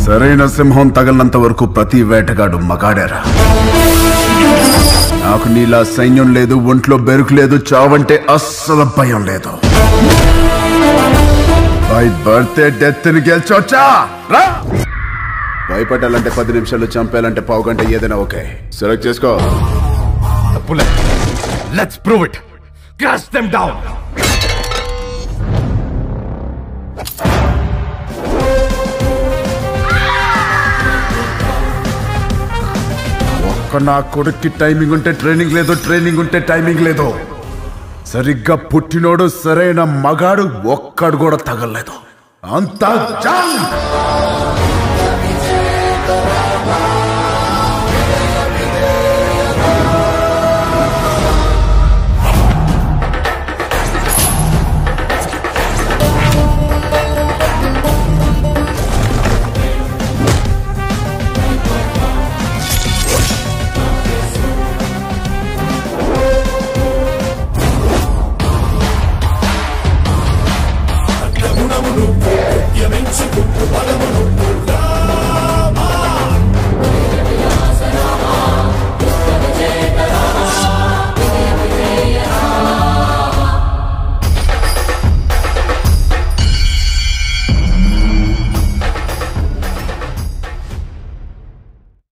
సరైన సింహం తగలనంత వరకు ప్రతి వేటగాడు మగాడేరా నాకు నీలా సైన్యం లేదు ఒంట్లో బెరుకు లేదు చావంటే అస్సలు భయం లేదు బై బర్త్డే డెత్ ని గెలిచొచ్చా రా భయపడాలంటే పది నిమిషాలు చంపేయాలంటే పావు గంట ఏదైనా ఓకే సెలెక్ట్ చేసుకో Bullet. Let's prove it. Crush them down. ఒక్క నా కొడుక్కి టైమింగ్ ఉంటే ట్రైనింగ్ లేదు ట్రైనింగ్ ఉంటే టైమింగ్ లేదు సరిగ్గా పుట్టినోడు సరైన మగాడు ఒక్కడు కూడా తగలలేదు అంతా జంగ్